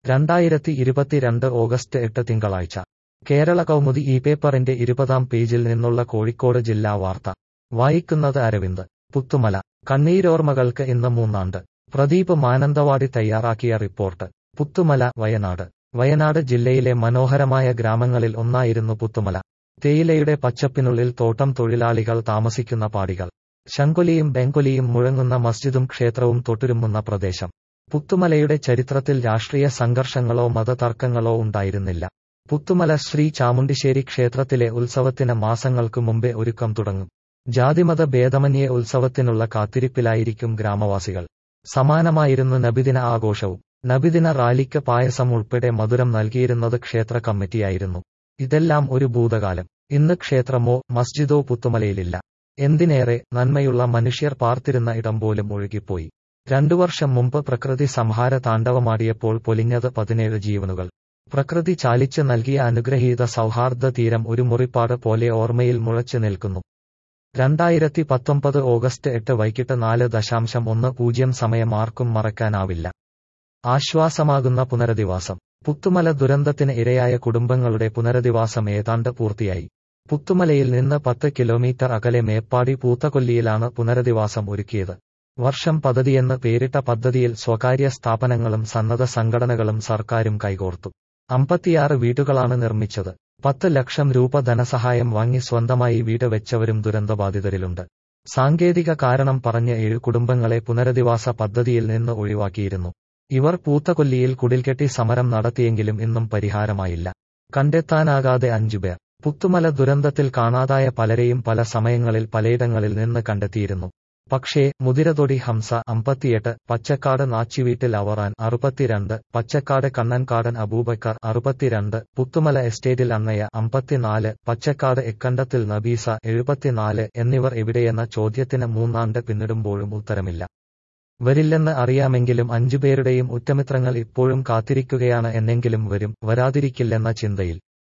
രണ്ടായിരത്തി ഇരുപത്തിരണ്ട് ഓഗസ്റ്റ് എട്ട് തിങ്കളാഴ്ച കേരള കൗമുദി ഈ പേപ്പറിന്റെ ഇരുപതാം പേജിൽ നിന്നുള്ള കോഴിക്കോട് ജില്ലാ വാർത്ത വായിക്കുന്നത് അരവിന്ദ് പുത്തുമല കണ്ണീരോർമ്മകൾക്ക് ഇന്ന് മൂന്നാണ്ട് പ്രദീപ് മാനന്തവാടി തയ്യാറാക്കിയ റിപ്പോർട്ട് പുത്തുമല വയനാട് വയനാട് ജില്ലയിലെ മനോഹരമായ ഗ്രാമങ്ങളിൽ ഒന്നായിരുന്നു പുത്തുമല തേയിലയുടെ പച്ചപ്പിനുള്ളിൽ തോട്ടം തൊഴിലാളികൾ താമസിക്കുന്ന പാടികൾ ശങ്കുലിയും ബെങ്കുലിയും മുഴങ്ങുന്ന മസ്ജിദും ക്ഷേത്രവും തൊട്ടുരുമ്മുന്ന പ്രദേശം പുത്തുമലയുടെ ചരിത്രത്തിൽ രാഷ്ട്രീയ സംഘർഷങ്ങളോ മതതർക്കങ്ങളോ ഉണ്ടായിരുന്നില്ല പുത്തുമല ശ്രീ ചാമുണ്ടിശ്ശേരി ക്ഷേത്രത്തിലെ ഉത്സവത്തിന് മാസങ്ങൾക്ക് മുമ്പേ ഒരുക്കം തുടങ്ങും ജാതിമത ഭേദമന്യേ ഉത്സവത്തിനുള്ള കാത്തിരിപ്പിലായിരിക്കും ഗ്രാമവാസികൾ സമാനമായിരുന്നു നബിദിന ആഘോഷവും നബിദിന റാലിക്ക് പായസം ഉൾപ്പെടെ മധുരം നൽകിയിരുന്നത് ക്ഷേത്ര കമ്മിറ്റിയായിരുന്നു ഇതെല്ലാം ഒരു ഭൂതകാലം ഇന്ന് ക്ഷേത്രമോ മസ്ജിദോ പുത്തുമലയിലില്ല എന്തിനേറെ നന്മയുള്ള മനുഷ്യർ പാർത്തിരുന്ന ഇടം പോലും ഒഴുകിപ്പോയി രണ്ടു വർഷം മുമ്പ് പ്രകൃതി സംഹാര താണ്ഡവമാടിയപ്പോൾ പൊലിഞ്ഞത് പതിനേഴ് ജീവനുകൾ പ്രകൃതി ചാലിച്ച് നൽകിയ അനുഗ്രഹീത സൗഹാർദ്ദ തീരം ഒരു മുറിപ്പാട് പോലെ ഓർമ്മയിൽ മുളച്ചു നിൽക്കുന്നു രണ്ടായിരത്തി പത്തൊമ്പത് ഓഗസ്റ്റ് എട്ട് വൈകിട്ട് നാല് ദശാംശം ഒന്ന് പൂജ്യം സമയം ആർക്കും മറക്കാനാവില്ല ആശ്വാസമാകുന്ന പുനരധിവാസം പുത്തുമല ദുരന്തത്തിന് ഇരയായ കുടുംബങ്ങളുടെ പുനരധിവാസം ഏതാണ്ട് പൂർത്തിയായി പുത്തുമലയിൽ നിന്ന് പത്ത് കിലോമീറ്റർ അകലെ മേപ്പാടി പൂത്തക്കൊല്ലിയിലാണ് പുനരധിവാസം ഒരുക്കിയത് വർഷം പദ്ധതിയെന്ന് പേരിട്ട പദ്ധതിയിൽ സ്വകാര്യ സ്ഥാപനങ്ങളും സന്നദ്ധ സംഘടനകളും സർക്കാരും കൈകോർത്തു അമ്പത്തിയാറ് വീടുകളാണ് നിർമ്മിച്ചത് പത്ത് ലക്ഷം രൂപ ധനസഹായം വാങ്ങി സ്വന്തമായി വീട് വെച്ചവരും ദുരന്തബാധിതരിലുണ്ട് സാങ്കേതിക കാരണം പറഞ്ഞ ഏഴ് കുടുംബങ്ങളെ പുനരധിവാസ പദ്ധതിയിൽ നിന്ന് ഒഴിവാക്കിയിരുന്നു ഇവർ പൂത്തക്കൊല്ലിയിൽ കുടിൽകെട്ടി സമരം നടത്തിയെങ്കിലും ഇന്നും പരിഹാരമായില്ല കണ്ടെത്താനാകാതെ അഞ്ചുപേർ പുത്തുമല ദുരന്തത്തിൽ കാണാതായ പലരെയും പല സമയങ്ങളിൽ പലയിടങ്ങളിൽ നിന്ന് കണ്ടെത്തിയിരുന്നു പക്ഷേ മുതിരതൊടി ഹംസ അമ്പത്തിയെട്ട് പച്ചക്കാട് നാച്ചിവീട്ടിൽ അവറാൻ അറുപത്തിരണ്ട് പച്ചക്കാട് കണ്ണൻകാടൻ അബൂബക്കർ അറുപത്തിരണ്ട് പുത്തുമല എസ്റ്റേറ്റിൽ അന്നയ അമ്പത്തിനാല് പച്ചക്കാട് എക്കണ്ടത്തിൽ നബീസ എഴുപത്തിനാല് എന്നിവർ എവിടെയെന്ന ചോദ്യത്തിന് മൂന്നാണ്ട് പിന്നിടുമ്പോഴും ഉത്തരമില്ല വരില്ലെന്ന് അറിയാമെങ്കിലും അഞ്ചുപേരുടെയും ഉറ്റമിത്രങ്ങൾ ഇപ്പോഴും കാത്തിരിക്കുകയാണ് എന്നെങ്കിലും വരും വരാതിരിക്കില്ലെന്ന ചിന്തയിൽ